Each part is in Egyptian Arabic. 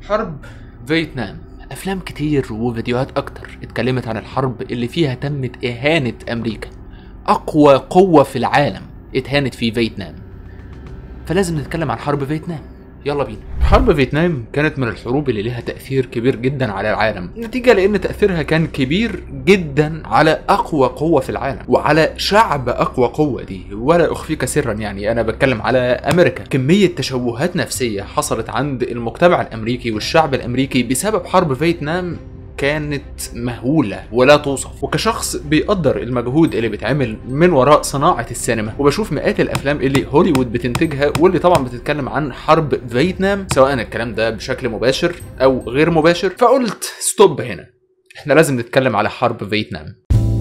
حرب فيتنام افلام كتير وفيديوهات اكتر اتكلمت عن الحرب اللي فيها تمت اهانة امريكا اقوى قوة في العالم اتهانت في فيتنام فلازم نتكلم عن حرب فيتنام يلا بينا حرب فيتنام كانت من الحروب اللي لها تأثير كبير جدا على العالم نتيجة لأن تأثيرها كان كبير جدا على أقوى قوة في العالم وعلى شعب أقوى قوة دي ولا أخفيك سرا يعني أنا بتكلم على أمريكا كمية تشوهات نفسية حصلت عند المجتمع الأمريكي والشعب الأمريكي بسبب حرب فيتنام كانت مهولة ولا توصف وكشخص بيقدر المجهود اللي بيتعمل من وراء صناعة السينما وبشوف مئات الأفلام اللي هوليوود بتنتجها واللي طبعا بتتكلم عن حرب فيتنام سواء الكلام ده بشكل مباشر أو غير مباشر فقلت ستوب هنا احنا لازم نتكلم على حرب فيتنام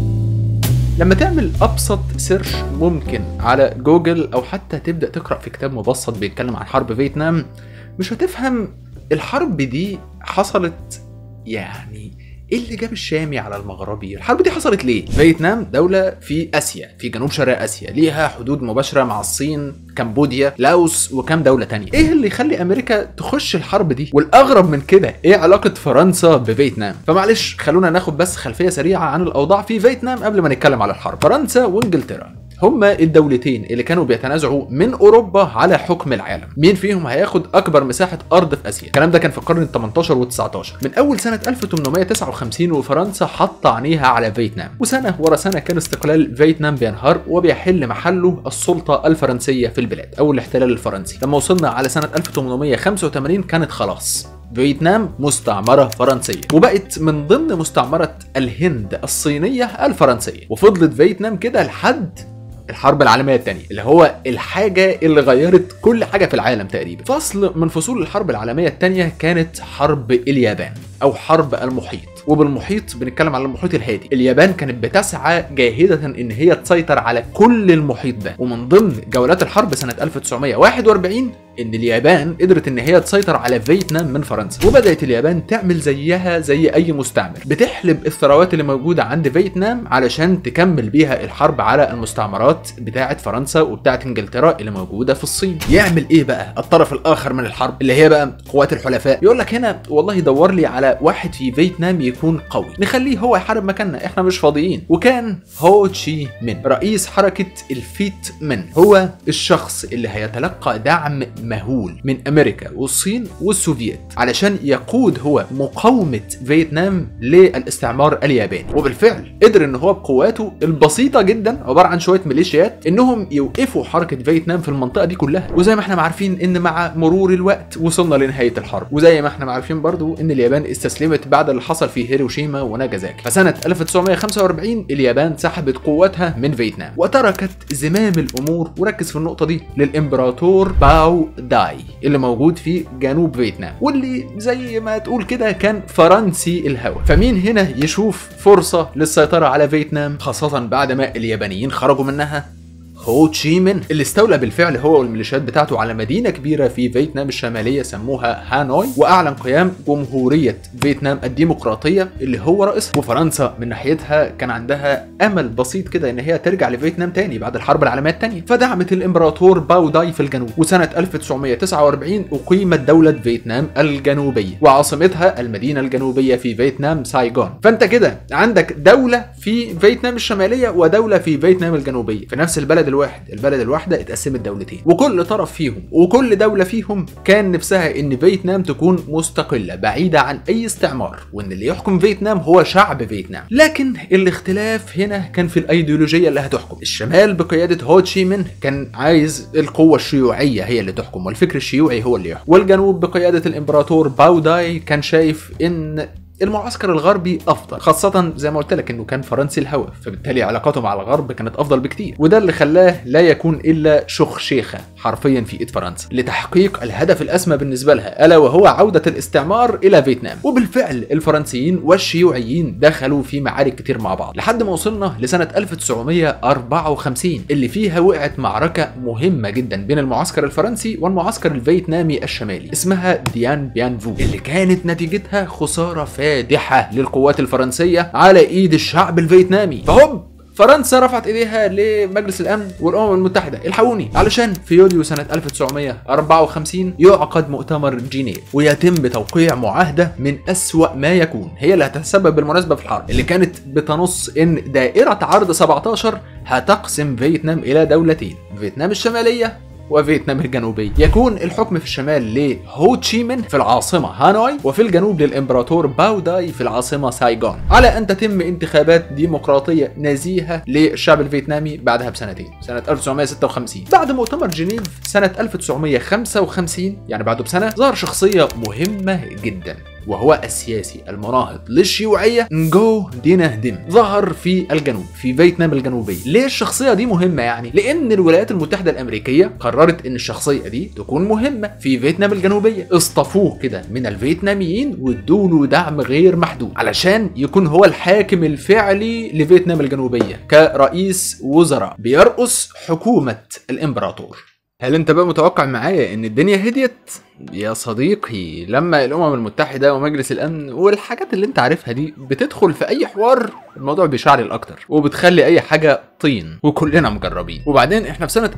لما تعمل ابسط سيرش ممكن على جوجل او حتى تبدا تقرا في كتاب مبسط بيتكلم عن حرب فيتنام مش هتفهم الحرب دي حصلت يعني ايه اللي جاب الشامي على المغربي؟ الحرب دي حصلت ليه؟ فيتنام دولة في اسيا، في جنوب شرق اسيا، ليها حدود مباشرة مع الصين، كمبوديا، لاوس وكام دولة تانية. ايه اللي يخلي امريكا تخش الحرب دي؟ والاغرب من كده، ايه علاقة فرنسا بفيتنام؟ فمعلش خلونا ناخد بس خلفية سريعة عن الاوضاع في فيتنام قبل ما نتكلم على الحرب. فرنسا وانجلترا هما الدولتين اللي كانوا بيتنازعوا من اوروبا على حكم العالم مين فيهم هياخد اكبر مساحه ارض في اسيا الكلام ده كان في القرن ال 18 وال 19 من اول سنه 1859 وفرنسا حاطه عينيها على فيتنام وسنه ورا سنه كان استقلال فيتنام بينهار وبيحل محله السلطه الفرنسيه في البلاد او الاحتلال الفرنسي لما وصلنا على سنه 1885 كانت خلاص فيتنام مستعمرة فرنسية وبقت من ضمن مستعمرة الهند الصينية الفرنسية وفضلت فيتنام كده لحد الحرب العالمية الثانية اللي هو الحاجة اللي غيرت كل حاجة في العالم تقريبا فصل من فصول الحرب العالمية الثانية كانت حرب اليابان أو حرب المحيط وبالمحيط بنتكلم على المحيط الهادي اليابان كانت بتسعى جاهدة ان هي تسيطر على كل المحيط ده ومن ضمن جولات الحرب سنة 1941 ان اليابان قدرت ان هي تسيطر على فيتنام من فرنسا وبدات اليابان تعمل زيها زي اي مستعمر بتحلب الثروات اللي موجوده عند فيتنام علشان تكمل بيها الحرب على المستعمرات بتاعه فرنسا وبتاعه انجلترا اللي موجوده في الصين يعمل ايه بقى الطرف الاخر من الحرب اللي هي بقى قوات الحلفاء يقول لك هنا والله دور لي على واحد في فيتنام يكون قوي نخليه هو يحارب مكاننا احنا مش فاضيين وكان هو تشي من رئيس حركه الفيت من هو الشخص اللي هيتلقى دعم مهول من امريكا والصين والسوفييت علشان يقود هو مقاومه فيتنام للاستعمار الياباني وبالفعل قدر ان هو بقواته البسيطه جدا عباره عن شويه ميليشيات انهم يوقفوا حركه فيتنام في المنطقه دي كلها وزي ما احنا عارفين ان مع مرور الوقت وصلنا لنهايه الحرب وزي ما احنا عارفين برضو ان اليابان استسلمت بعد اللي حصل في هيروشيما وناجازاكي فسنه 1945 اليابان سحبت قواتها من فيتنام وتركت زمام الامور وركز في النقطه دي للامبراطور باو داي اللي موجود في جنوب فيتنام واللي زي ما تقول كده كان فرنسي الهوى فمين هنا يشوف فرصة للسيطرة على فيتنام خاصة بعد ما اليابانيين خرجوا منها هو تشي من اللي استولى بالفعل هو والميليشيات بتاعته على مدينة كبيرة في فيتنام الشمالية سموها هانوي وأعلن قيام جمهورية فيتنام الديمقراطية اللي هو رئيسها وفرنسا من ناحيتها كان عندها أمل بسيط كده إن هي ترجع لفيتنام تاني بعد الحرب العالمية الثانية فدعمت الإمبراطور باو داي في الجنوب وسنة 1949 أقيمت دولة فيتنام الجنوبية وعاصمتها المدينة الجنوبية في فيتنام سايغون فأنت كده عندك دولة في فيتنام الشمالية ودولة في فيتنام الجنوبية في نفس البلد الواحد البلد الواحدة اتقسمت دولتين وكل طرف فيهم وكل دولة فيهم كان نفسها ان فيتنام تكون مستقلة بعيدة عن اي استعمار وان اللي يحكم فيتنام هو شعب فيتنام لكن الاختلاف هنا كان في الايديولوجية اللي هتحكم الشمال بقيادة هو تشي من كان عايز القوة الشيوعية هي اللي تحكم والفكر الشيوعي هو اللي يحكم والجنوب بقيادة الامبراطور باوداي كان شايف ان المعسكر الغربي افضل خاصه زي ما قلت لك انه كان فرنسي الهوى فبالتالي علاقاته مع الغرب كانت افضل بكتير وده اللي خلاه لا يكون الا شخشيخه حرفيا في ايد فرنسا لتحقيق الهدف الاسمى بالنسبه لها الا وهو عوده الاستعمار الى فيتنام وبالفعل الفرنسيين والشيوعيين دخلوا في معارك كتير مع بعض لحد ما وصلنا لسنه 1954 اللي فيها وقعت معركه مهمه جدا بين المعسكر الفرنسي والمعسكر الفيتنامي الشمالي اسمها ديان بيان فو اللي كانت نتيجتها خساره فادحه للقوات الفرنسيه على ايد الشعب الفيتنامي فهوب فرنسا رفعت ايديها لمجلس الامن والامم المتحده الحقوني علشان في يوليو سنه 1954 يعقد مؤتمر جنيف ويتم توقيع معاهده من اسوا ما يكون هي اللي هتتسبب بالمناسبه في الحرب اللي كانت بتنص ان دائره عرض 17 هتقسم فيتنام الى دولتين فيتنام الشماليه وفيتنام الجنوبية يكون الحكم في الشمال لهو تشي من في العاصمة هانوي وفي الجنوب للإمبراطور باو داي في العاصمة سايغون على أن تتم انتخابات ديمقراطية نزيهة للشعب الفيتنامي بعدها بسنتين سنة 1956 بعد مؤتمر جنيف سنة 1955 يعني بعده بسنة ظهر شخصية مهمة جدا وهو السياسي المناهض للشيوعيه نجو دينا ديم ظهر في الجنوب في فيتنام الجنوبيه ليه الشخصيه دي مهمه يعني لان الولايات المتحده الامريكيه قررت ان الشخصيه دي تكون مهمه في فيتنام الجنوبيه اصطفوه كده من الفيتناميين وادوا له دعم غير محدود علشان يكون هو الحاكم الفعلي لفيتنام الجنوبيه كرئيس وزراء بيرأس حكومه الامبراطور هل انت بقى متوقع معايا ان الدنيا هديت يا صديقي لما الامم المتحده ومجلس الامن والحاجات اللي انت عارفها دي بتدخل في اي حوار الموضوع بيشعل اكتر وبتخلي اي حاجه طين وكلنا مجربين وبعدين احنا في سنه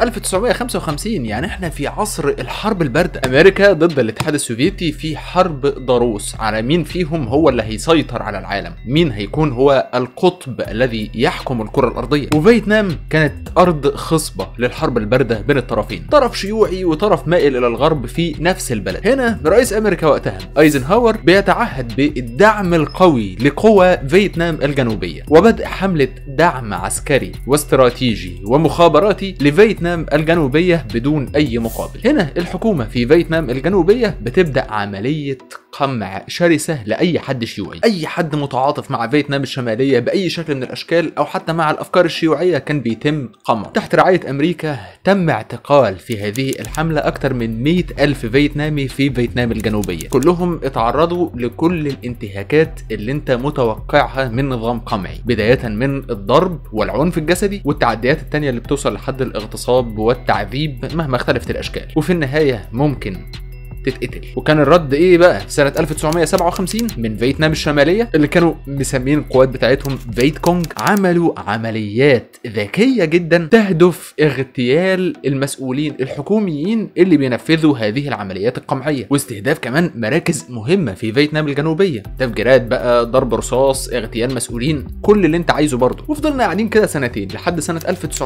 1955 يعني احنا في عصر الحرب البارده امريكا ضد الاتحاد السوفيتي في حرب ضروس على مين فيهم هو اللي هيسيطر على العالم مين هيكون هو القطب الذي يحكم الكره الارضيه وفيتنام كانت ارض خصبه للحرب البارده بين الطرفين طرف شيوعي وطرف مائل الى الغرب في نفس البلد هنا رئيس امريكا وقتها ايزنهاور بيتعهد بالدعم القوي لقوى فيتنام الجنوبيه وبدء حمله دعم عسكري واستراتيجي ومخابراتي لفيتنام الجنوبيه بدون اي مقابل هنا الحكومه في فيتنام الجنوبيه بتبدا عمليه قمع شرسه لاي حد شيوعي اي حد متعاطف مع فيتنام الشماليه باي شكل من الاشكال او حتى مع الافكار الشيوعيه كان بيتم قمعه تحت رعايه امريكا تم اعتقال في هذه الحمله اكثر من 100 الف فيتنامي في فيتنام الجنوبيه كلهم اتعرضوا لكل الانتهاكات اللي انت متوقعها من نظام قمعي بدايه من الضرب والعنف الجسدي والتعديات التانية اللي بتوصل لحد الاغتصاب والتعذيب مهما اختلفت الاشكال وفي النهايه ممكن تتقتل وكان الرد ايه بقى في سنه 1957 من فيتنام الشماليه اللي كانوا مسمين القوات بتاعتهم فيت كونج عملوا عمليات ذكيه جدا تهدف اغتيال المسؤولين الحكوميين اللي بينفذوا هذه العمليات القمعيه واستهداف كمان مراكز مهمه في فيتنام الجنوبيه تفجيرات بقى ضرب رصاص اغتيال مسؤولين كل اللي انت عايزه برضه وفضلنا قاعدين كده سنتين لحد سنه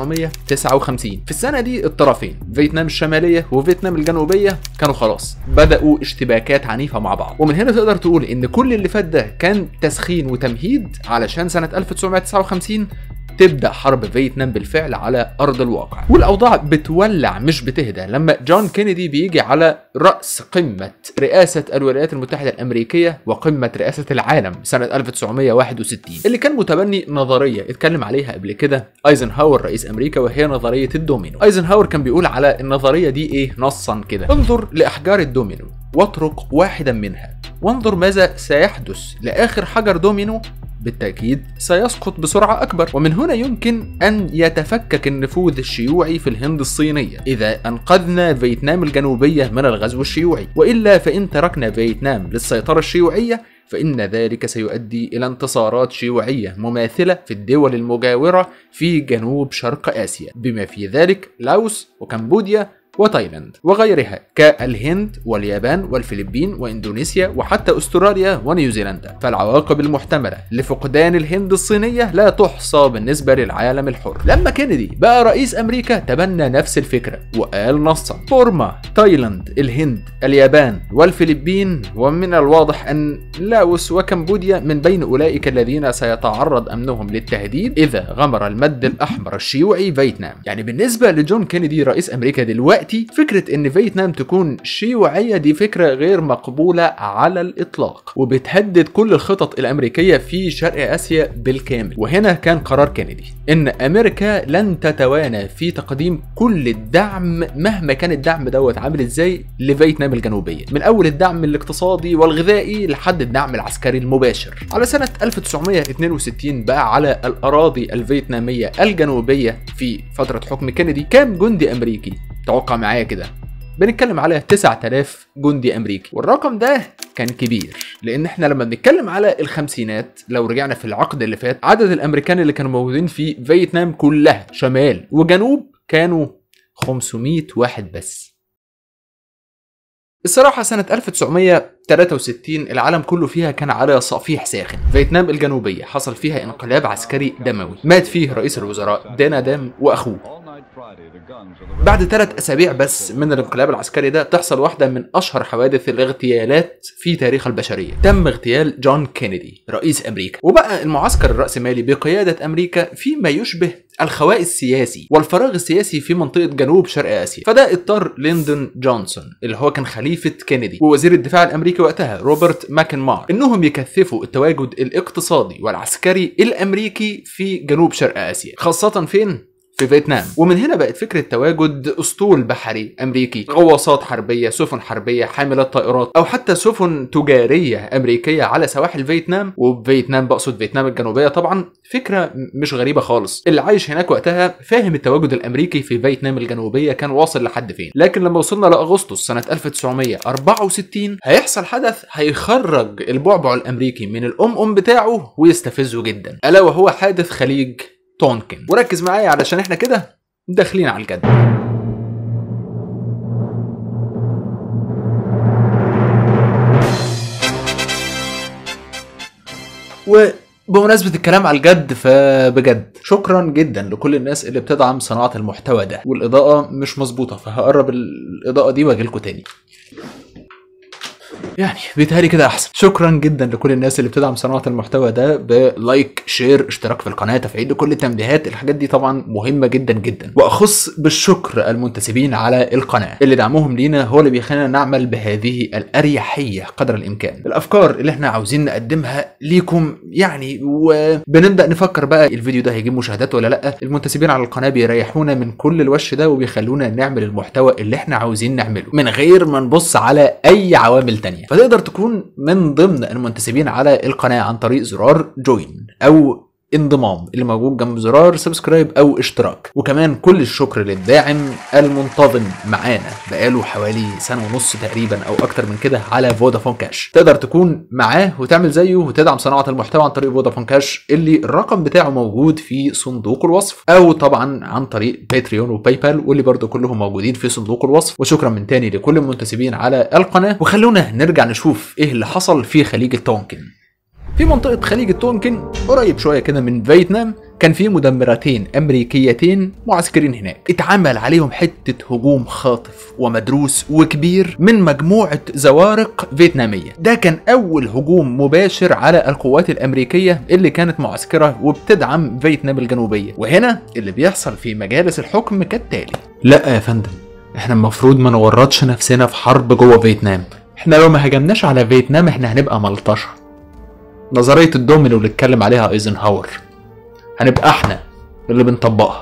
1959 في السنه دي الطرفين فيتنام الشماليه وفيتنام الجنوبيه كانوا خلاص بدأوا اشتباكات عنيفة مع بعض ومن هنا تقدر تقول ان كل اللي فات ده كان تسخين وتمهيد علشان سنة 1959 تبدا حرب فيتنام بالفعل على ارض الواقع والاوضاع بتولع مش بتهدى لما جون كينيدي بيجي على راس قمه رئاسه الولايات المتحده الامريكيه وقمه رئاسه العالم سنه 1961 اللي كان متبني نظريه اتكلم عليها قبل كده ايزنهاور رئيس امريكا وهي نظريه الدومينو ايزنهاور كان بيقول على النظريه دي ايه نصا كده انظر لاحجار الدومينو واطرق واحدا منها وانظر ماذا سيحدث لاخر حجر دومينو بالتأكيد سيسقط بسرعة أكبر ومن هنا يمكن أن يتفكك النفوذ الشيوعي في الهند الصينية إذا أنقذنا فيتنام الجنوبية من الغزو الشيوعي وإلا فإن تركنا فيتنام للسيطرة الشيوعية فإن ذلك سيؤدي إلى انتصارات شيوعية مماثلة في الدول المجاورة في جنوب شرق آسيا بما في ذلك لاوس وكمبوديا وتايلاند وغيرها كالهند واليابان والفلبين واندونيسيا وحتى استراليا ونيوزيلندا فالعواقب المحتمله لفقدان الهند الصينيه لا تحصى بالنسبه للعالم الحر لما كينيدي بقى رئيس امريكا تبنى نفس الفكره وقال نصا بورما تايلاند الهند اليابان والفلبين ومن الواضح ان لاوس وكمبوديا من بين اولئك الذين سيتعرض امنهم للتهديد اذا غمر المد الاحمر الشيوعي فيتنام يعني بالنسبه لجون كينيدي رئيس امريكا دلوقتي دلوقتي فكرة ان فيتنام تكون شيوعية دي فكرة غير مقبولة على الاطلاق وبتهدد كل الخطط الامريكية في شرق اسيا بالكامل وهنا كان قرار كينيدي ان امريكا لن تتوانى في تقديم كل الدعم مهما كان الدعم دوت عامل ازاي لفيتنام الجنوبية من اول الدعم الاقتصادي والغذائي لحد الدعم العسكري المباشر على سنة 1962 بقى على الاراضي الفيتنامية الجنوبية في فترة حكم كينيدي كام جندي امريكي توقع معايا كده بنتكلم على 9000 جندي امريكي والرقم ده كان كبير لان احنا لما بنتكلم على الخمسينات لو رجعنا في العقد اللي فات عدد الامريكان اللي كانوا موجودين في فيتنام كلها شمال وجنوب كانوا 500 واحد بس الصراحة سنة 1963 العالم كله فيها كان على صفيح ساخن فيتنام الجنوبية حصل فيها انقلاب عسكري دموي مات فيه رئيس الوزراء دانا دام وأخوه بعد ثلاث أسابيع بس من الانقلاب العسكري ده تحصل واحدة من أشهر حوادث الاغتيالات في تاريخ البشرية تم اغتيال جون كينيدي رئيس أمريكا وبقى المعسكر الرأسمالي بقيادة أمريكا فيما يشبه الخواء السياسي والفراغ السياسي في منطقة جنوب شرق آسيا فده اضطر ليندون جونسون اللي هو كان خليفة كينيدي ووزير الدفاع الأمريكي وقتها روبرت ماكنمار إنهم يكثفوا التواجد الاقتصادي والعسكري الأمريكي في جنوب شرق آسيا خاصة فين؟ في فيتنام ومن هنا بقت فكرة تواجد أسطول بحري أمريكي غواصات حربية سفن حربية حاملات طائرات أو حتى سفن تجارية أمريكية على سواحل فيتنام وفيتنام بقصد فيتنام الجنوبية طبعا فكرة مش غريبة خالص اللي عايش هناك وقتها فاهم التواجد الأمريكي في فيتنام الجنوبية كان واصل لحد فين لكن لما وصلنا لأغسطس سنة 1964 هيحصل حدث هيخرج البعبع الأمريكي من الأم أم بتاعه ويستفزه جدا ألا وهو حادث خليج تونكن وركز معايا علشان احنا كده داخلين على الجد وبمناسبة الكلام على الجد فبجد شكرا جدا لكل الناس اللي بتدعم صناعة المحتوى ده والإضاءة مش مظبوطة فهقرب الإضاءة دي واجيلكوا تاني يعني بيتهيألي كده احسن شكرا جدا لكل الناس اللي بتدعم صناعه المحتوى ده بلايك شير اشتراك في القناه تفعيل كل التنبيهات الحاجات دي طبعا مهمه جدا جدا واخص بالشكر المنتسبين على القناه اللي دعمهم لينا هو اللي بيخلينا نعمل بهذه الاريحيه قدر الامكان الافكار اللي احنا عاوزين نقدمها ليكم يعني وبنبدا نفكر بقى الفيديو ده هيجيب مشاهدات ولا لا المنتسبين على القناه بيريحونا من كل الوش ده وبيخلونا نعمل المحتوى اللي احنا عاوزين نعمله من غير ما نبص على اي عوامل تانية فتقدر تكون من ضمن المنتسبين على القناه عن طريق زرار جوين او انضمام اللي موجود جنب زرار سبسكرايب او اشتراك وكمان كل الشكر للداعم المنتظم معانا بقاله حوالي سنه ونص تقريبا او اكتر من كده على فودافون كاش تقدر تكون معاه وتعمل زيه وتدعم صناعه المحتوى عن طريق فودافون كاش اللي الرقم بتاعه موجود في صندوق الوصف او طبعا عن طريق باتريون وباي بال واللي برضه كلهم موجودين في صندوق الوصف وشكرا من تاني لكل المنتسبين على القناه وخلونا نرجع نشوف ايه اللي حصل في خليج التونكن في منطقة خليج التونكن قريب شوية كده من فيتنام كان في مدمرتين أمريكيتين معسكرين هناك اتعمل عليهم حتة هجوم خاطف ومدروس وكبير من مجموعة زوارق فيتنامية ده كان أول هجوم مباشر على القوات الأمريكية اللي كانت معسكرة وبتدعم فيتنام الجنوبية وهنا اللي بيحصل في مجالس الحكم كالتالي لا يا فندم احنا المفروض ما نورطش نفسنا في حرب جوه فيتنام احنا لو ما هجمناش على فيتنام احنا هنبقى ملطشه نظرية الدومينو اللي اتكلم عليها ايزنهاور هنبقى احنا اللي بنطبقها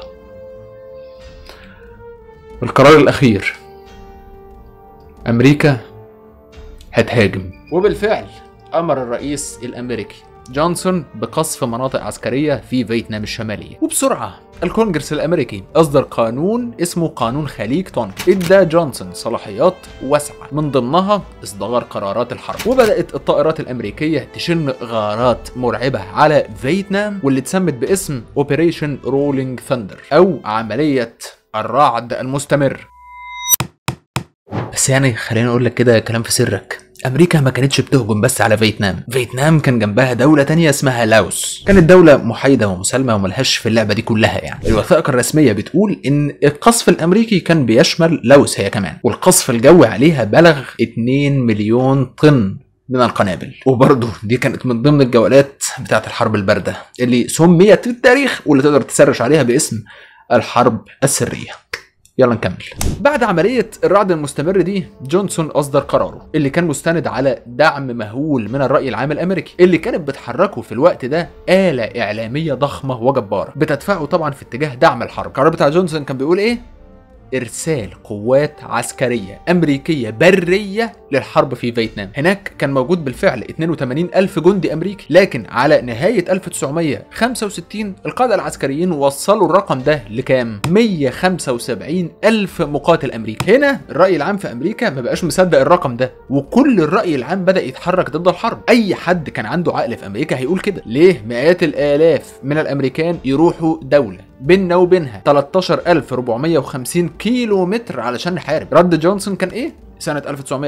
القرار الاخير امريكا هتهاجم وبالفعل امر الرئيس الامريكي جونسون بقصف مناطق عسكرية في فيتنام الشمالية وبسرعة الكونجرس الامريكي اصدر قانون اسمه قانون خليج تونك ادى جونسون صلاحيات واسعه من ضمنها اصدار قرارات الحرب وبدات الطائرات الامريكيه تشن غارات مرعبه على فيتنام واللي اتسمت باسم اوبريشن رولينج ثاندر او عمليه الرعد المستمر بس يعني خليني اقول لك كده كلام في سرك امريكا ما كانتش بتهجم بس على فيتنام فيتنام كان جنبها دولة تانية اسمها لاوس كانت دولة محايدة ومسالمة وملهاش في اللعبة دي كلها يعني الوثائق الرسمية بتقول ان القصف الامريكي كان بيشمل لاوس هي كمان والقصف الجوي عليها بلغ 2 مليون طن من القنابل وبرضه دي كانت من ضمن الجولات بتاعت الحرب الباردة اللي سميت في التاريخ واللي تقدر تسرش عليها باسم الحرب السرية يلا نكمل بعد عملية الرعد المستمر دي جونسون أصدر قراره اللي كان مستند على دعم مهول من الرأي العام الأمريكي اللي كانت بتحركه في الوقت ده آلة إعلامية ضخمة وجبارة بتدفعه طبعا في اتجاه دعم الحرب القرار بتاع جونسون كان بيقول إيه؟ إرسال قوات عسكرية أمريكية برية للحرب في فيتنام هناك كان موجود بالفعل 82 ألف جندي أمريكي لكن على نهاية 1965 القادة العسكريين وصلوا الرقم ده لكام 175 ألف مقاتل أمريكي هنا الرأي العام في أمريكا ما بقاش مصدق الرقم ده وكل الرأي العام بدأ يتحرك ضد الحرب أي حد كان عنده عقل في أمريكا هيقول كده ليه مئات الآلاف من الأمريكان يروحوا دولة بيننا وبينها 13450 كيلو متر علشان نحارب رد جونسون كان ايه سنة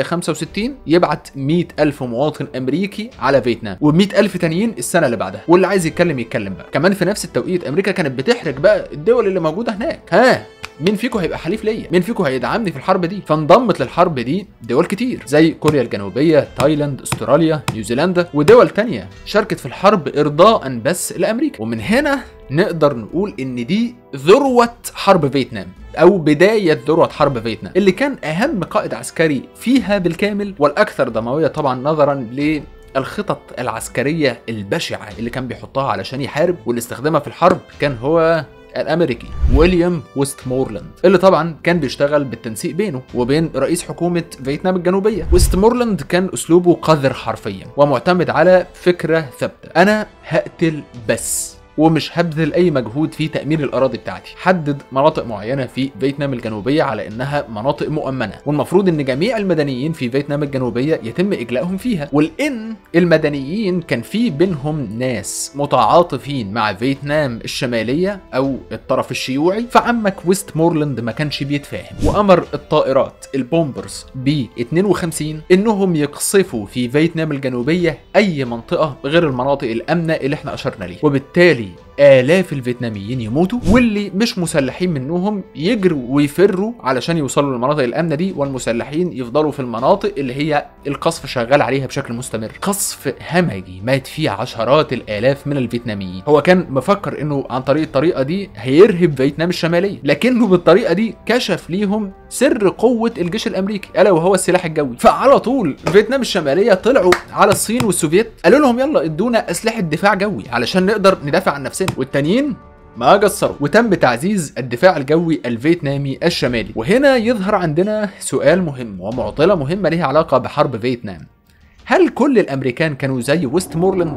1965 يبعت 100 ألف مواطن أمريكي على فيتنام و100 ألف تانيين السنة اللي بعدها واللي عايز يتكلم يتكلم بقى كمان في نفس التوقيت أمريكا كانت بتحرج بقى الدول اللي موجودة هناك ها مين فيكم هيبقى حليف ليا مين فيكم هيدعمني في الحرب دي فانضمت للحرب دي دول كتير زي كوريا الجنوبيه تايلاند استراليا نيوزيلندا ودول تانية شاركت في الحرب ارضاء بس لامريكا ومن هنا نقدر نقول ان دي ذروه حرب فيتنام او بدايه ذروه حرب فيتنام اللي كان اهم قائد عسكري فيها بالكامل والاكثر دمويه طبعا نظرا ل الخطط العسكرية البشعة اللي كان بيحطها علشان يحارب واللي استخدمها في الحرب كان هو الامريكي ويليام ويست مورلاند اللي طبعا كان بيشتغل بالتنسيق بينه وبين رئيس حكومه فيتنام الجنوبيه ويست مورلاند كان اسلوبه قذر حرفيا ومعتمد على فكره ثابته انا هقتل بس ومش هبذل اي مجهود في تامين الاراضي بتاعتي حدد مناطق معينه في فيتنام الجنوبيه على انها مناطق مؤمنه والمفروض ان جميع المدنيين في فيتنام الجنوبيه يتم اجلائهم فيها ولان المدنيين كان في بينهم ناس متعاطفين مع فيتنام الشماليه او الطرف الشيوعي فعمك ويست مورلاند ما كانش بيتفاهم وامر الطائرات البومبرز ب 52 انهم يقصفوا في فيتنام الجنوبيه اي منطقه غير المناطق الامنه اللي احنا اشرنا ليها وبالتالي آلاف الفيتناميين يموتوا واللي مش مسلحين منهم يجروا ويفروا علشان يوصلوا للمناطق الآمنة دي والمسلحين يفضلوا في المناطق اللي هي القصف شغال عليها بشكل مستمر قصف همجي مات فيه عشرات الآلاف من الفيتناميين هو كان مفكر انه عن طريق الطريقة دي هيرهب فيتنام الشمالية لكنه بالطريقة دي كشف ليهم سر قوة الجيش الأمريكي ألا وهو السلاح الجوي فعلى طول فيتنام الشمالية طلعوا على الصين والسوفيت قالوا لهم يلا ادونا أسلحة دفاع جوي علشان نقدر ندافع عن نفسنا والتانيين ما قصروا وتم تعزيز الدفاع الجوي الفيتنامي الشمالي وهنا يظهر عندنا سؤال مهم ومعضلة مهمة لها علاقة بحرب فيتنام هل كل الأمريكان كانوا زي ويست مورلاند؟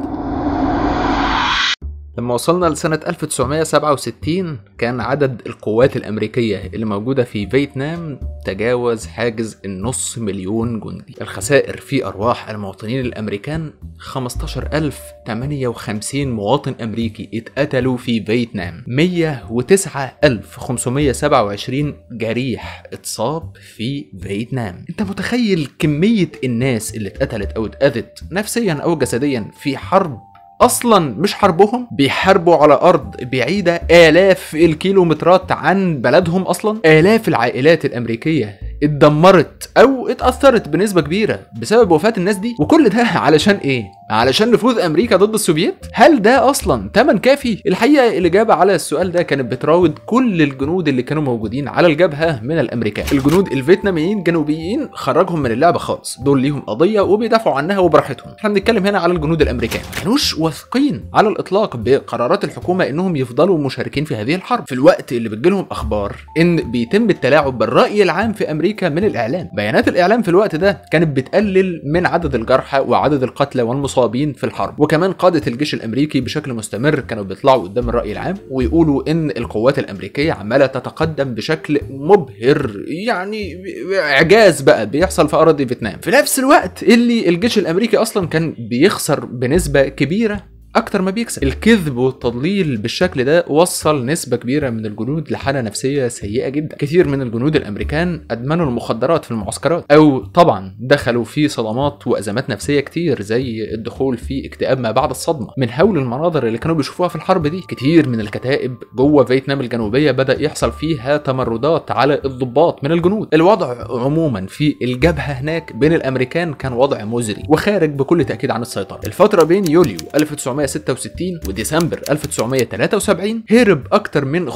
لما وصلنا لسنة 1967 كان عدد القوات الأمريكية اللي موجودة في فيتنام تجاوز حاجز النص مليون جندي الخسائر في أرواح المواطنين الأمريكان 15058 مواطن أمريكي اتقتلوا في فيتنام 109527 جريح اتصاب في فيتنام انت متخيل كمية الناس اللي اتقتلت أو اتأذت نفسيا أو جسديا في حرب اصلا مش حربهم بيحاربوا على ارض بعيده الاف الكيلومترات عن بلدهم اصلا الاف العائلات الامريكيه اتدمرت او اتاثرت بنسبه كبيره بسبب وفاه الناس دي وكل ده علشان ايه علشان نفوذ امريكا ضد السوفييت هل ده اصلا تمن كافي الحقيقه الاجابه على السؤال ده كانت بتراود كل الجنود اللي كانوا موجودين على الجبهه من الامريكان الجنود الفيتناميين جنوبيين خرجهم من اللعبه خالص دول ليهم قضيه وبيدافعوا عنها وبراحتهم احنا بنتكلم هنا على الجنود الامريكان كانوش واثقين على الاطلاق بقرارات الحكومه انهم يفضلوا مشاركين في هذه الحرب في الوقت اللي بتجيلهم اخبار ان بيتم التلاعب بالراي العام في امريكا من الاعلام بيانات الاعلام في الوقت ده كانت بتقلل من عدد الجرحى وعدد القتلى والمصابين في الحرب وكمان قاده الجيش الامريكي بشكل مستمر كانوا بيطلعوا قدام الراي العام ويقولوا ان القوات الامريكيه عماله تتقدم بشكل مبهر يعني اعجاز بقى بيحصل في اراضي فيتنام في نفس الوقت اللي الجيش الامريكي اصلا كان بيخسر بنسبه كبيره اكتر ما بيكسب الكذب والتضليل بالشكل ده وصل نسبة كبيرة من الجنود لحالة نفسية سيئة جدا كثير من الجنود الامريكان ادمنوا المخدرات في المعسكرات او طبعا دخلوا في صدمات وازمات نفسية كتير زي الدخول في اكتئاب ما بعد الصدمة من هول المناظر اللي كانوا بيشوفوها في الحرب دي كتير من الكتائب جوه فيتنام الجنوبية بدا يحصل فيها تمردات على الضباط من الجنود الوضع عموما في الجبهة هناك بين الامريكان كان وضع مزري وخارج بكل تأكيد عن السيطرة الفترة بين يوليو 1900 1966 وديسمبر 1973 هرب أكتر من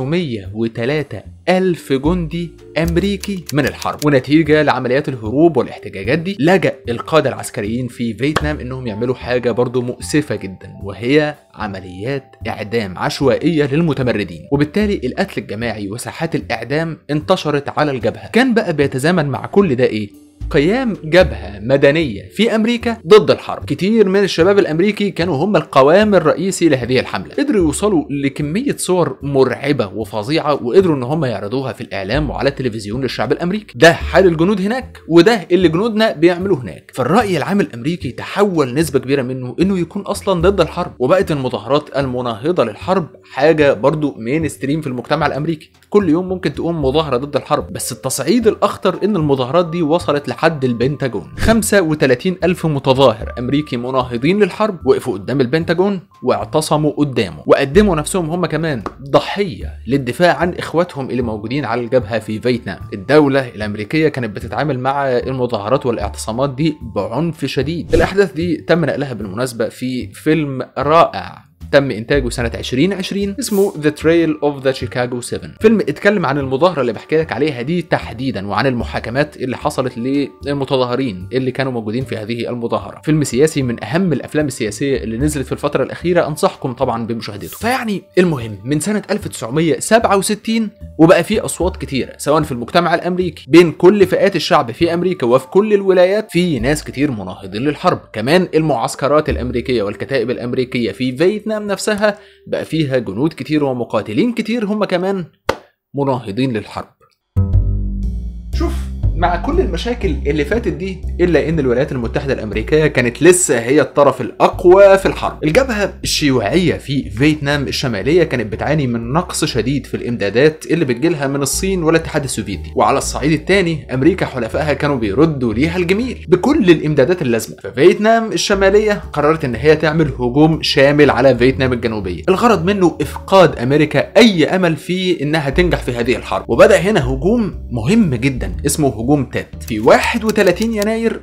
503 ألف جندي أمريكي من الحرب ونتيجة لعمليات الهروب والاحتجاجات دي لجأ القادة العسكريين في فيتنام إنهم يعملوا حاجة برضو مؤسفة جدا وهي عمليات إعدام عشوائية للمتمردين وبالتالي القتل الجماعي وساحات الإعدام انتشرت على الجبهة كان بقى بيتزامن مع كل ده إيه؟ قيام جبهة مدنية في أمريكا ضد الحرب كتير من الشباب الأمريكي كانوا هم القوام الرئيسي لهذه الحملة قدروا يوصلوا لكمية صور مرعبة وفظيعة وقدروا إن هم يعرضوها في الإعلام وعلى التلفزيون للشعب الأمريكي ده حال الجنود هناك وده اللي جنودنا بيعملوه هناك فالرأي العام الأمريكي تحول نسبة كبيرة منه إنه يكون أصلا ضد الحرب وبقت المظاهرات المناهضة للحرب حاجة برضو مين ستريم في المجتمع الأمريكي كل يوم ممكن تقوم مظاهرة ضد الحرب بس التصعيد الأخطر إن المظاهرات دي وصلت لحد البنتاجون 35 ألف متظاهر أمريكي مناهضين للحرب وقفوا قدام البنتاجون واعتصموا قدامه وقدموا نفسهم هم كمان ضحية للدفاع عن إخواتهم اللي موجودين على الجبهة في فيتنام الدولة الأمريكية كانت بتتعامل مع المظاهرات والاعتصامات دي بعنف شديد الأحداث دي تم نقلها بالمناسبة في فيلم رائع تم إنتاجه سنة 2020 اسمه The Trail of the Chicago 7 فيلم اتكلم عن المظاهرة اللي بحكي لك عليها دي تحديدا وعن المحاكمات اللي حصلت للمتظاهرين اللي كانوا موجودين في هذه المظاهرة فيلم سياسي من أهم الأفلام السياسية اللي نزلت في الفترة الأخيرة أنصحكم طبعا بمشاهدته فيعني المهم من سنة 1967 وبقى في أصوات كتيرة سواء في المجتمع الأمريكي بين كل فئات الشعب في أمريكا وفي كل الولايات في ناس كتير مناهضين للحرب كمان المعسكرات الأمريكية والكتائب الأمريكية في فيتنام نفسها بقى فيها جنود كتير ومقاتلين كتير هم كمان مناهضين للحرب شوف مع كل المشاكل اللي فاتت دي الا ان الولايات المتحده الامريكيه كانت لسه هي الطرف الاقوى في الحرب الجبهه الشيوعيه في فيتنام الشماليه كانت بتعاني من نقص شديد في الامدادات اللي بتجيلها من الصين والاتحاد السوفيتي وعلى الصعيد الثاني امريكا حلفائها كانوا بيردوا ليها الجميل بكل الامدادات اللازمه ففيتنام الشماليه قررت ان هي تعمل هجوم شامل على فيتنام الجنوبيه الغرض منه افقاد امريكا اي امل في انها تنجح في هذه الحرب وبدا هنا هجوم مهم جدا اسمه هجوم تيت في 31 يناير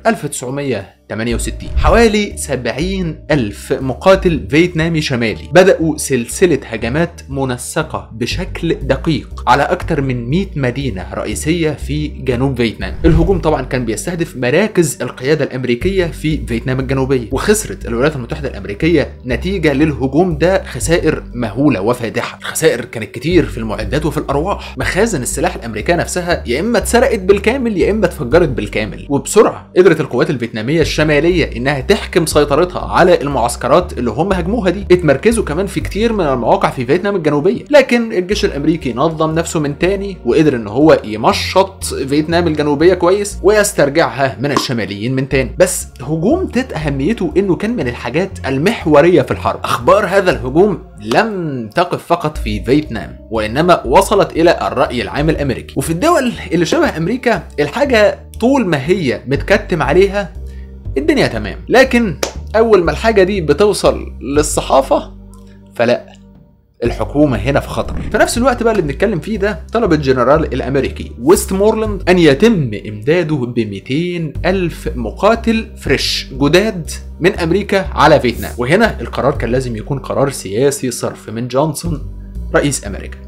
1968 حوالي 70 ألف مقاتل فيتنامي شمالي بدأوا سلسلة هجمات منسقة بشكل دقيق على أكثر من 100 مدينة رئيسية في جنوب فيتنام الهجوم طبعا كان بيستهدف مراكز القيادة الأمريكية في فيتنام الجنوبية وخسرت الولايات المتحدة الأمريكية نتيجة للهجوم ده خسائر مهولة وفادحة الخسائر كانت كتير في المعدات وفي الأرواح مخازن السلاح الأمريكية نفسها يا إما اتسرقت بالكامل يا إما اتفجرت بالكامل وبسرعة قدرت القوات الفيتنامية الشمالية إنها تحكم سيطرتها على المعسكرات اللي هم هاجموها دي اتمركزوا كمان في كتير من المواقع في فيتنام الجنوبية لكن الجيش الأمريكي نظم نفسه من تاني وقدر إن هو يمشط فيتنام الجنوبية كويس ويسترجعها من الشماليين من تاني بس هجوم تيت أهميته إنه كان من الحاجات المحورية في الحرب أخبار هذا الهجوم لم تقف فقط في فيتنام وإنما وصلت إلى الرأي العام الأمريكي وفي الدول اللي شبه أمريكا الحاجة طول ما هي متكتم عليها الدنيا تمام لكن أول ما الحاجة دي بتوصل للصحافة فلا الحكومة هنا في خطر في نفس الوقت بقى اللي بنتكلم فيه ده طلب الجنرال الأمريكي ويست مورلاند أن يتم إمداده ب 200 ألف مقاتل فريش جداد من أمريكا على فيتنام وهنا القرار كان لازم يكون قرار سياسي صرف من جونسون رئيس أمريكا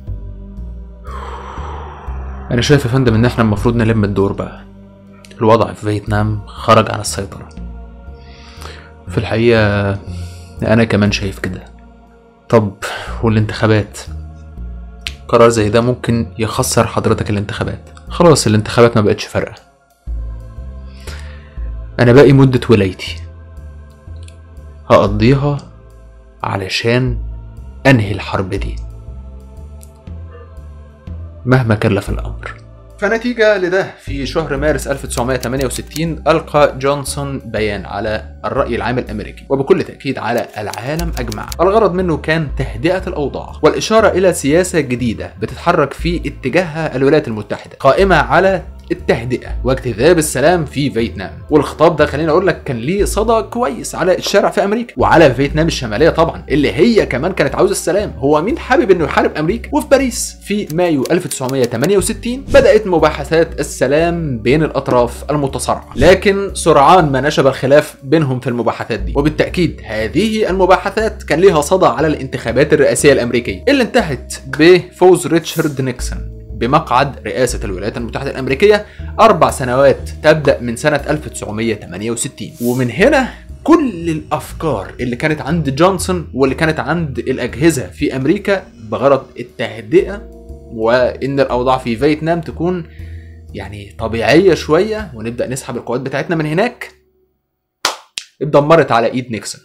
أنا شايف يا فندم إن إحنا المفروض نلم الدور بقى الوضع في فيتنام خرج عن السيطرة في الحقيقة أنا كمان شايف كده طب والانتخابات قرار زي ده ممكن يخسر حضرتك الانتخابات خلاص الانتخابات ما بقتش فارقة أنا باقي مدة ولايتي هقضيها علشان أنهي الحرب دي مهما كلف الأمر فنتيجة لده في شهر مارس 1968 ألقى جونسون بيان على الرأي العام الأمريكي وبكل تأكيد على العالم أجمع الغرض منه كان تهدئة الأوضاع والإشارة إلى سياسة جديدة بتتحرك في اتجاهها الولايات المتحدة قائمة على التهدئة واجتذاب السلام في فيتنام والخطاب ده خليني اقول لك كان ليه صدى كويس على الشارع في امريكا وعلى فيتنام الشمالية طبعا اللي هي كمان كانت عاوزة السلام هو مين حابب انه يحارب امريكا وفي باريس في مايو 1968 بدأت مباحثات السلام بين الاطراف المتصارعة لكن سرعان ما نشب الخلاف بينهم في المباحثات دي وبالتأكيد هذه المباحثات كان ليها صدى على الانتخابات الرئاسية الامريكية اللي انتهت بفوز ريتشارد نيكسون بمقعد رئاسة الولايات المتحدة الأمريكية أربع سنوات تبدأ من سنة 1968 ومن هنا كل الأفكار اللي كانت عند جونسون واللي كانت عند الأجهزة في أمريكا بغرض التهدئة وإن الأوضاع في فيتنام تكون يعني طبيعيه شويه ونبدا نسحب القوات بتاعتنا من هناك اتدمرت على ايد نيكسون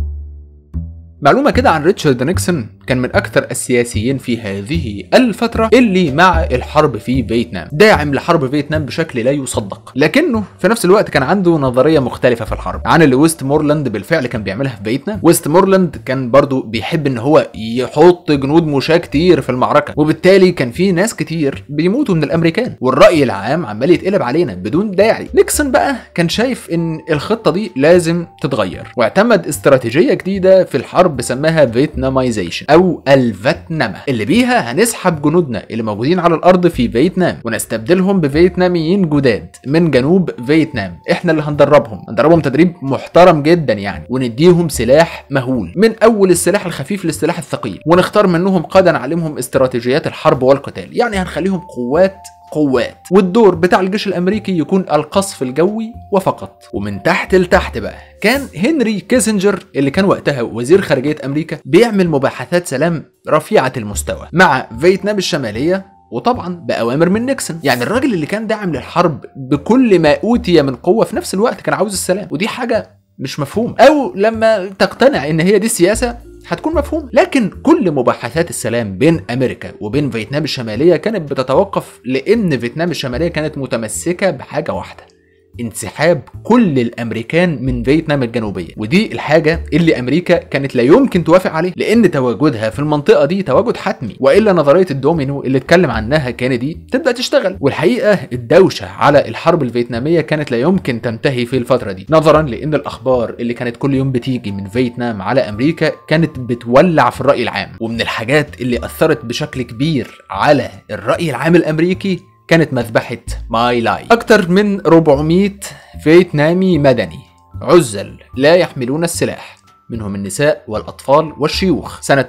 معلومة كده عن ريتشارد نيكسون كان من أكثر السياسيين في هذه الفترة اللي مع الحرب في فيتنام داعم لحرب فيتنام بشكل لا يصدق لكنه في نفس الوقت كان عنده نظرية مختلفة في الحرب عن اللي ويست مورلاند بالفعل كان بيعملها في فيتنام ويست مورلاند كان برضو بيحب ان هو يحط جنود مشاة كتير في المعركة وبالتالي كان في ناس كتير بيموتوا من الامريكان والرأي العام عمال يتقلب علينا بدون داعي نيكسون بقى كان شايف ان الخطة دي لازم تتغير واعتمد استراتيجية جديدة في الحرب سماها فيتنامايزيشن او الفيتنامة اللي بيها هنسحب جنودنا اللي موجودين على الارض في فيتنام ونستبدلهم بفيتناميين جداد من جنوب فيتنام احنا اللي هندربهم هندربهم تدريب محترم جدا يعني ونديهم سلاح مهول من اول السلاح الخفيف للسلاح الثقيل ونختار منهم قاده نعلمهم استراتيجيات الحرب والقتال يعني هنخليهم قوات قوات والدور بتاع الجيش الامريكي يكون القصف الجوي وفقط ومن تحت لتحت بقى كان هنري كيسنجر اللي كان وقتها وزير خارجيه امريكا بيعمل مباحثات سلام رفيعه المستوى مع فيتنام الشماليه وطبعا باوامر من نيكسون يعني الراجل اللي كان داعم للحرب بكل ما اوتي من قوه في نفس الوقت كان عاوز السلام ودي حاجه مش مفهوم او لما تقتنع ان هي دي السياسه هتكون مفهوم لكن كل مباحثات السلام بين امريكا وبين فيتنام الشماليه كانت بتتوقف لان فيتنام الشماليه كانت متمسكه بحاجه واحده انسحاب كل الامريكان من فيتنام الجنوبيه ودي الحاجه اللي امريكا كانت لا يمكن توافق عليه لان تواجدها في المنطقه دي تواجد حتمي والا نظريه الدومينو اللي اتكلم عنها كينيدي تبدا تشتغل والحقيقه الدوشه على الحرب الفيتناميه كانت لا يمكن تنتهي في الفتره دي نظرا لان الاخبار اللي كانت كل يوم بتيجي من فيتنام على امريكا كانت بتولع في الراي العام ومن الحاجات اللي اثرت بشكل كبير على الراي العام الامريكي كانت مذبحة ماي لاي أكثر من 400 فيتنامي مدني عزل لا يحملون السلاح منهم النساء والأطفال والشيوخ سنة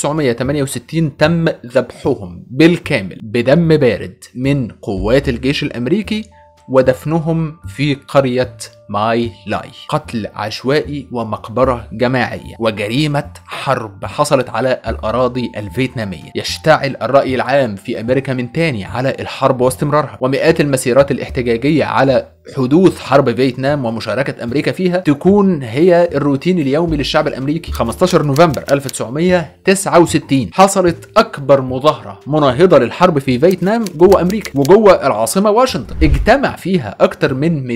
1968 تم ذبحهم بالكامل بدم بارد من قوات الجيش الأمريكي ودفنهم في قرية ماي لاي قتل عشوائي ومقبرة جماعية وجريمة حرب حصلت على الأراضي الفيتنامية يشتعل الرأي العام في أمريكا من تاني على الحرب واستمرارها ومئات المسيرات الاحتجاجية على حدوث حرب فيتنام ومشاركة أمريكا فيها تكون هي الروتين اليومي للشعب الأمريكي 15 نوفمبر 1969 حصلت أكبر مظاهرة مناهضة للحرب في فيتنام جوه أمريكا وجوه العاصمة واشنطن اجتمع فيها أكثر من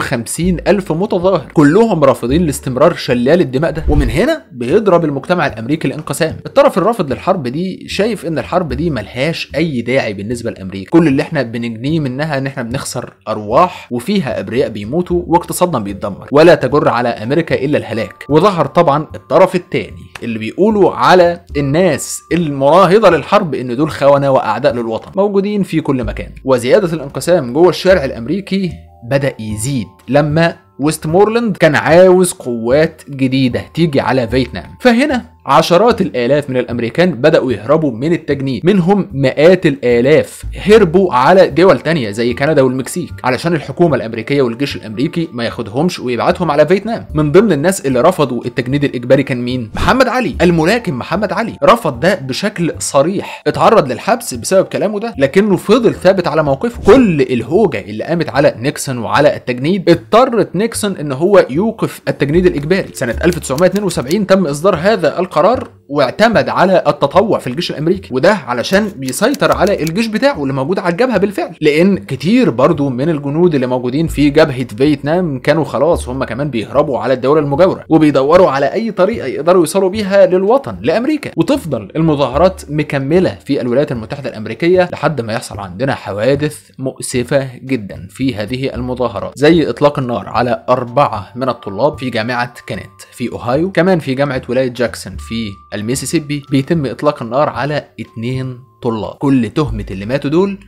250 ألف متظاهر كلهم رافضين لاستمرار شلال الدماء ده ومن هنا بيضرب المجتمع الأمريكي الانقسام الطرف الرافض للحرب دي شايف إن الحرب دي ملهاش أي داعي بالنسبة لأمريكا كل اللي احنا بنجنيه منها إن احنا بنخسر أرواح وفيها أبرياء بيموتوا واقتصادنا بيتدمر ولا تجر على أمريكا إلا الهلاك وظهر طبعا الطرف الثاني اللي بيقولوا على الناس المناهضة للحرب إن دول خونة وأعداء للوطن موجودين في كل مكان وزيادة الانقسام جوه الشارع الأمريكي بدأ يزيد لما ويست مورلاند كان عاوز قوات جديدة تيجي على فيتنام فهنا عشرات الآلاف من الأمريكان بدأوا يهربوا من التجنيد منهم مئات الآلاف هربوا على دول تانية زي كندا والمكسيك علشان الحكومة الأمريكية والجيش الأمريكي ما ياخدهمش ويبعتهم على فيتنام من ضمن الناس اللي رفضوا التجنيد الإجباري كان مين؟ محمد علي الملاكم محمد علي رفض ده بشكل صريح اتعرض للحبس بسبب كلامه ده لكنه فضل ثابت على موقفه كل الهوجة اللي قامت على نيكسون وعلى التجنيد اضطرت نيكسون ان هو يوقف التجنيد الإجباري سنة 1972 تم إصدار هذا القرار القرار واعتمد على التطوع في الجيش الامريكي وده علشان بيسيطر على الجيش بتاعه اللي موجود على الجبهه بالفعل لان كتير برضو من الجنود اللي موجودين في جبهه فيتنام كانوا خلاص هم كمان بيهربوا على الدوله المجاوره وبيدوروا على اي طريقه يقدروا يوصلوا بيها للوطن لامريكا وتفضل المظاهرات مكمله في الولايات المتحده الامريكيه لحد ما يحصل عندنا حوادث مؤسفه جدا في هذه المظاهرات زي اطلاق النار على اربعه من الطلاب في جامعه كانت في اوهايو كمان في جامعه ولايه جاكسون في الميسيسيبي بيتم اطلاق النار على اتنين طلاب كل تهمة اللي ماتوا دول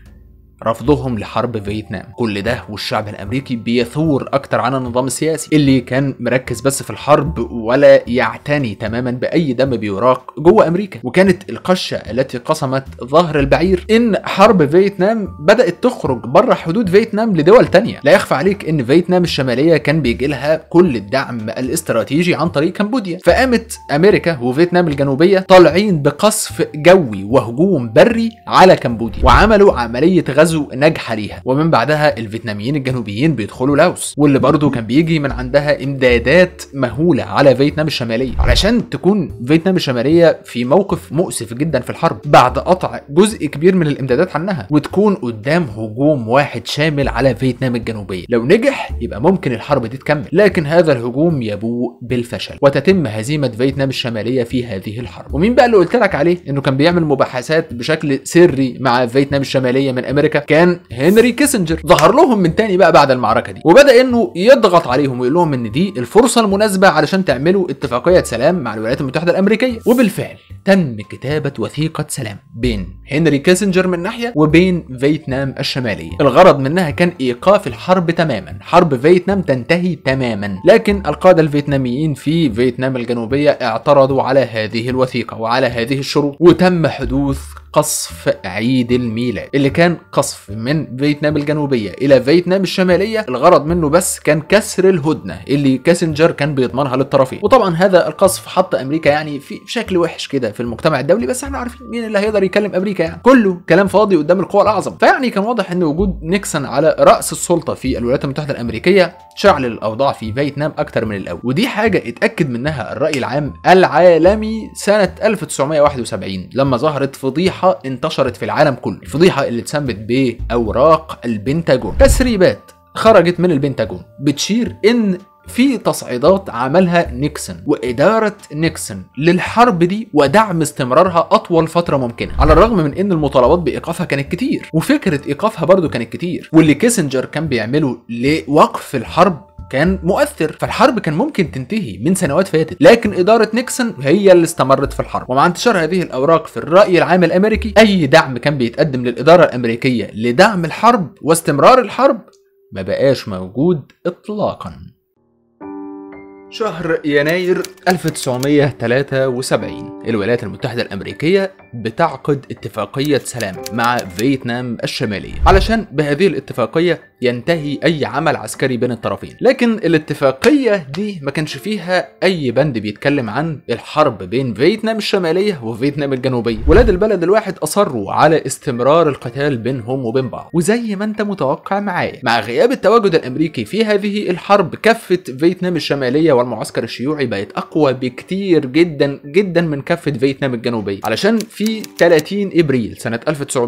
رفضهم لحرب فيتنام كل ده والشعب الامريكي بيثور اكتر عن النظام السياسي اللي كان مركز بس في الحرب ولا يعتني تماما باي دم بيراق جوه امريكا وكانت القشه التي قسمت ظهر البعير ان حرب فيتنام بدات تخرج بره حدود فيتنام لدول تانية لا يخفى عليك ان فيتنام الشماليه كان بيجي لها كل الدعم الاستراتيجي عن طريق كمبوديا فقامت امريكا وفيتنام الجنوبيه طالعين بقصف جوي وهجوم بري على كمبوديا وعملوا عمليه غزو غزو ناجحه ليها ومن بعدها الفيتناميين الجنوبيين بيدخلوا لاوس واللي برضه كان بيجي من عندها امدادات مهوله على فيتنام الشماليه علشان تكون فيتنام الشماليه في موقف مؤسف جدا في الحرب بعد قطع جزء كبير من الامدادات عنها وتكون قدام هجوم واحد شامل على فيتنام الجنوبيه لو نجح يبقى ممكن الحرب دي تكمل لكن هذا الهجوم يبوء بالفشل وتتم هزيمه فيتنام الشماليه في هذه الحرب ومين بقى اللي قلت لك عليه انه كان بيعمل مباحثات بشكل سري مع فيتنام الشماليه من امريكا كان هنري كيسنجر ظهر لهم من تاني بقى بعد المعركه دي وبدا انه يضغط عليهم ويقول لهم ان دي الفرصه المناسبه علشان تعملوا اتفاقيه سلام مع الولايات المتحده الامريكيه وبالفعل تم كتابه وثيقه سلام بين هنري كيسنجر من ناحيه وبين فيتنام الشماليه الغرض منها كان ايقاف الحرب تماما حرب فيتنام تنتهي تماما لكن القاده الفيتناميين في فيتنام الجنوبيه اعترضوا على هذه الوثيقه وعلى هذه الشروط وتم حدوث قصف عيد الميلاد اللي كان قصف من فيتنام الجنوبية إلى فيتنام الشمالية الغرض منه بس كان كسر الهدنة اللي كاسنجر كان بيضمنها للطرفين وطبعا هذا القصف حط أمريكا يعني في شكل وحش كده في المجتمع الدولي بس احنا عارفين مين اللي هيقدر يكلم أمريكا يعني كله كلام فاضي قدام القوى الأعظم فيعني كان واضح إن وجود نيكسون على رأس السلطة في الولايات المتحدة الأمريكية شعل الأوضاع في فيتنام أكتر من الأول ودي حاجة اتأكد منها الرأي العام العالمي سنة 1971 لما ظهرت فضيحة انتشرت في العالم كله الفضيحة اللي اتسمت بأوراق البنتاجون تسريبات خرجت من البنتاجون بتشير ان في تصعيدات عملها نيكسون وإدارة نيكسون للحرب دي ودعم استمرارها أطول فترة ممكنة على الرغم من إن المطالبات بإيقافها كانت كتير وفكرة إيقافها برضو كانت كتير واللي كيسنجر كان بيعمله لوقف الحرب كان مؤثر فالحرب كان ممكن تنتهي من سنوات فاتت لكن إدارة نيكسون هي اللي استمرت في الحرب ومع انتشار هذه الأوراق في الرأي العام الأمريكي أي دعم كان بيتقدم للإدارة الأمريكية لدعم الحرب واستمرار الحرب ما بقاش موجود إطلاقاً شهر يناير 1973 الولايات المتحدة الأمريكية بتعقد اتفاقية سلام مع فيتنام الشمالية علشان بهذه الاتفاقية ينتهي أي عمل عسكري بين الطرفين لكن الاتفاقية دي ما كانش فيها أي بند بيتكلم عن الحرب بين فيتنام الشمالية وفيتنام الجنوبية ولاد البلد الواحد أصروا على استمرار القتال بينهم وبين بعض وزي ما أنت متوقع معايا مع غياب التواجد الأمريكي في هذه الحرب كفة فيتنام الشمالية والمعسكر الشيوعي بقت أقوى بكتير جدا جدا من كفة فيتنام الجنوبية علشان في 30 ابريل سنه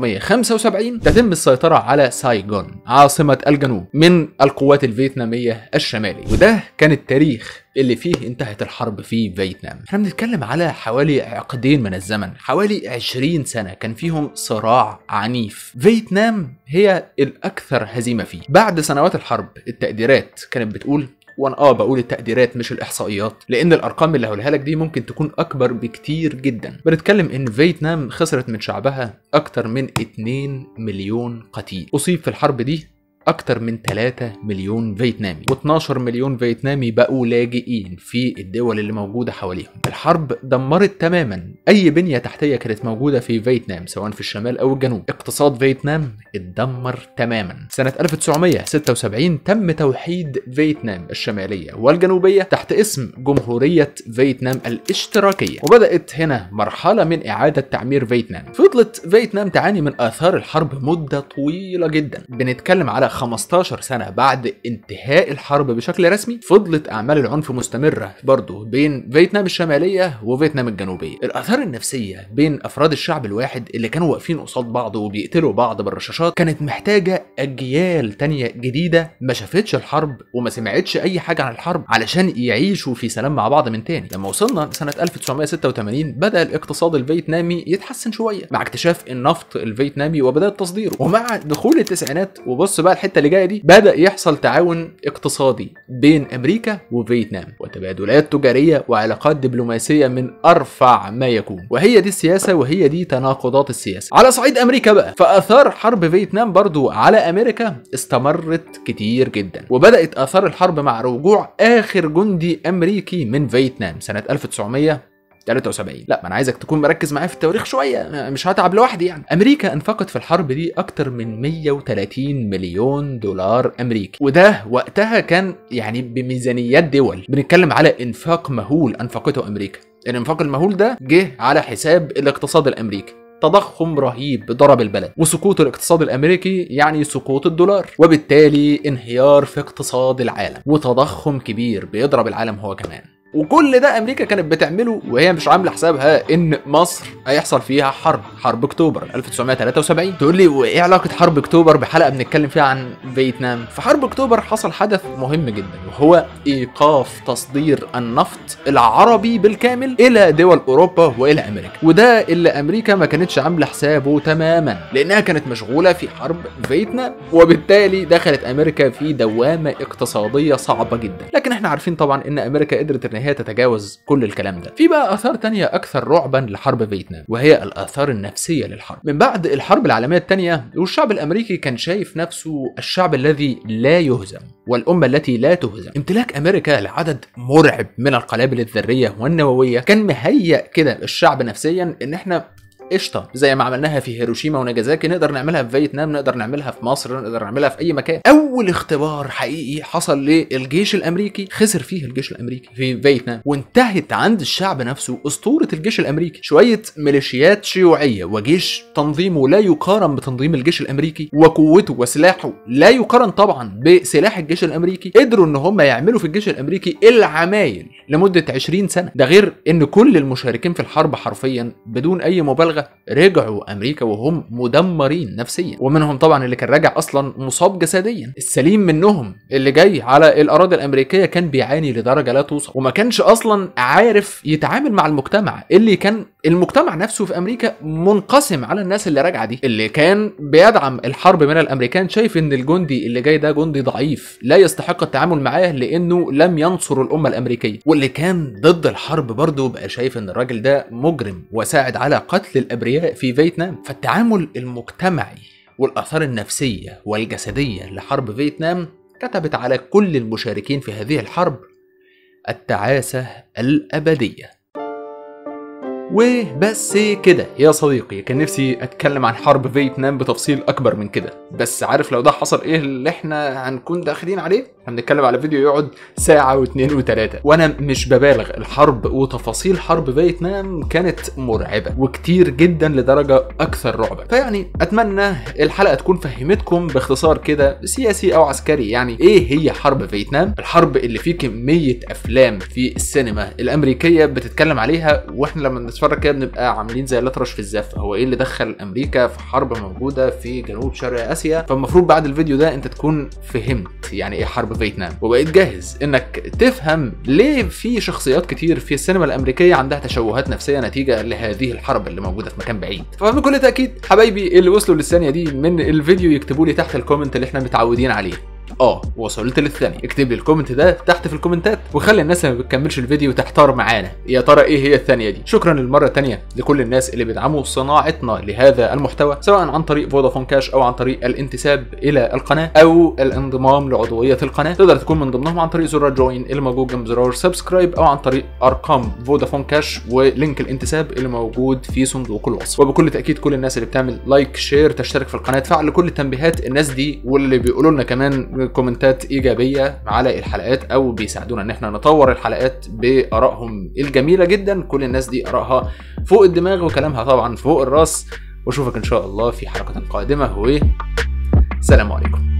1975 تتم السيطره على سايغون عاصمه الجنوب من القوات الفيتناميه الشماليه وده كان التاريخ اللي فيه انتهت الحرب في فيتنام احنا بنتكلم على حوالي عقدين من الزمن حوالي 20 سنة كان فيهم صراع عنيف فيتنام هي الأكثر هزيمة فيه بعد سنوات الحرب التقديرات كانت بتقول وانا اه بقول التقديرات مش الاحصائيات لان الارقام اللي هقولها لك دي ممكن تكون اكبر بكتير جدا بنتكلم ان فيتنام خسرت من شعبها اكتر من 2 مليون قتيل اصيب في الحرب دي أكتر من 3 مليون فيتنامي و12 مليون فيتنامي بقوا لاجئين في الدول اللي موجودة حواليهم الحرب دمرت تماما أي بنية تحتية كانت موجودة في فيتنام سواء في الشمال أو الجنوب اقتصاد فيتنام اتدمر تماما سنة 1976 تم توحيد فيتنام الشمالية والجنوبية تحت اسم جمهورية فيتنام الاشتراكية وبدأت هنا مرحلة من إعادة تعمير فيتنام فضلت فيتنام تعاني من آثار الحرب مدة طويلة جدا بنتكلم على 15 سنة بعد انتهاء الحرب بشكل رسمي فضلت أعمال العنف مستمرة برضه بين فيتنام الشمالية وفيتنام الجنوبية الآثار النفسية بين أفراد الشعب الواحد اللي كانوا واقفين قصاد بعض وبيقتلوا بعض بالرشاشات كانت محتاجة أجيال تانية جديدة ما شافتش الحرب وما سمعتش أي حاجة عن الحرب علشان يعيشوا في سلام مع بعض من تاني لما وصلنا سنة 1986 بدأ الاقتصاد الفيتنامي يتحسن شوية مع اكتشاف النفط الفيتنامي وبدأ تصديره ومع دخول التسعينات وبص بقى الحته اللي جايه دي بدا يحصل تعاون اقتصادي بين امريكا وفيتنام وتبادلات تجاريه وعلاقات دبلوماسيه من ارفع ما يكون وهي دي السياسه وهي دي تناقضات السياسه على صعيد امريكا بقى فاثار حرب فيتنام برضو على امريكا استمرت كتير جدا وبدات اثار الحرب مع رجوع اخر جندي امريكي من فيتنام سنه 1900 73 لا ما انا عايزك تكون مركز معايا في التواريخ شويه مش هتعب لوحدي يعني امريكا انفقت في الحرب دي اكتر من 130 مليون دولار امريكي وده وقتها كان يعني بميزانيات دول بنتكلم على انفاق مهول انفقته امريكا الانفاق المهول ده جه على حساب الاقتصاد الامريكي تضخم رهيب ضرب البلد وسقوط الاقتصاد الامريكي يعني سقوط الدولار وبالتالي انهيار في اقتصاد العالم وتضخم كبير بيضرب العالم هو كمان وكل ده امريكا كانت بتعمله وهي مش عامله حسابها ان مصر هيحصل فيها حرب حرب اكتوبر 1973 تقول لي وايه علاقه حرب اكتوبر بحلقه بنتكلم فيها عن فيتنام في حرب اكتوبر حصل حدث مهم جدا وهو ايقاف تصدير النفط العربي بالكامل الى دول اوروبا والى امريكا وده اللي امريكا ما كانتش عامله حسابه تماما لانها كانت مشغوله في حرب فيتنام وبالتالي دخلت امريكا في دوامه اقتصاديه صعبه جدا لكن احنا عارفين طبعا ان امريكا قدرت ان هي تتجاوز كل الكلام ده في بقى اثار تانية اكثر رعبا لحرب فيتنام وهي الاثار النفسيه للحرب من بعد الحرب العالميه الثانيه والشعب الامريكي كان شايف نفسه الشعب الذي لا يهزم والامه التي لا تهزم امتلاك امريكا لعدد مرعب من القنابل الذريه والنوويه كان مهيئ كده الشعب نفسيا ان احنا قشطه زي ما عملناها في هيروشيما وناجازاكي نقدر نعملها في فيتنام نقدر نعملها في مصر نقدر نعملها في اي مكان اول اختبار حقيقي حصل للجيش الامريكي خسر فيه الجيش الامريكي في فيتنام وانتهت عند الشعب نفسه اسطوره الجيش الامريكي شويه ميليشيات شيوعيه وجيش تنظيمه لا يقارن بتنظيم الجيش الامريكي وقوته وسلاحه لا يقارن طبعا بسلاح الجيش الامريكي قدروا ان هم يعملوا في الجيش الامريكي العمايل لمده 20 سنه ده غير ان كل المشاركين في الحرب حرفيا بدون اي مبالغه رجعوا امريكا وهم مدمرين نفسيا ومنهم طبعا اللي كان راجع اصلا مصاب جسديا السليم منهم اللي جاي على الاراضي الامريكيه كان بيعاني لدرجه لا توصف وما كانش اصلا عارف يتعامل مع المجتمع اللي كان المجتمع نفسه في امريكا منقسم على الناس اللي راجعه دي اللي كان بيدعم الحرب من الامريكان شايف ان الجندي اللي جاي ده جندي ضعيف لا يستحق التعامل معاه لانه لم ينصر الامه الامريكيه واللي كان ضد الحرب برضه بقى شايف ان الراجل ده مجرم وساعد على قتل الابرياء في فيتنام فالتعامل المجتمعي والاثار النفسيه والجسديه لحرب فيتنام كتبت على كل المشاركين في هذه الحرب التعاسه الابديه وبس كده يا صديقي كان نفسي اتكلم عن حرب فيتنام بتفصيل اكبر من كده بس عارف لو ده حصل ايه اللي احنا هنكون داخلين عليه احنا بنتكلم على فيديو يقعد ساعة واثنين وثلاثة وانا مش ببالغ الحرب وتفاصيل حرب فيتنام كانت مرعبة وكتير جدا لدرجة اكثر رعبا فيعني اتمنى الحلقة تكون فهمتكم باختصار كده سياسي او عسكري يعني ايه هي حرب فيتنام الحرب اللي فيه كمية افلام في السينما الامريكية بتتكلم عليها واحنا لما بنتفرج كده بنبقى عاملين زي الاطرش في الزفة هو ايه اللي دخل امريكا في حرب موجودة في جنوب شرق اسيا فالمفروض بعد الفيديو ده انت تكون فهمت يعني ايه حرب فيتنام وبقيت جاهز انك تفهم ليه في شخصيات كتير في السينما الامريكيه عندها تشوهات نفسيه نتيجه لهذه الحرب اللي موجوده في مكان بعيد فبكل تاكيد حبايبي اللي وصلوا للثانيه دي من الفيديو يكتبوا لي تحت الكومنت اللي احنا متعودين عليه اه وصلت للثاني اكتب لي الكومنت ده تحت في الكومنتات وخلي الناس اللي ما بتكملش الفيديو تحتار معانا يا ترى ايه هي الثانيه دي شكرا للمره الثانيه لكل الناس اللي بيدعموا صناعتنا لهذا المحتوى سواء عن طريق فودافون كاش او عن طريق الانتساب الى القناه او الانضمام لعضويه القناه تقدر تكون من ضمنهم عن طريق زرار جوين اللي موجود جنب زرار سبسكرايب او عن طريق ارقام فودافون كاش ولينك الانتساب اللي موجود في صندوق الوصف وبكل تاكيد كل الناس اللي بتعمل لايك شير تشترك في القناه تفعل كل التنبيهات الناس دي واللي بيقولوا لنا كمان كومنتات ايجابيه على الحلقات او بيساعدونا ان احنا نطور الحلقات بارائهم الجميله جدا كل الناس دي ارائها فوق الدماغ وكلامها طبعا فوق الراس واشوفك ان شاء الله في حلقه قادمه و سلام عليكم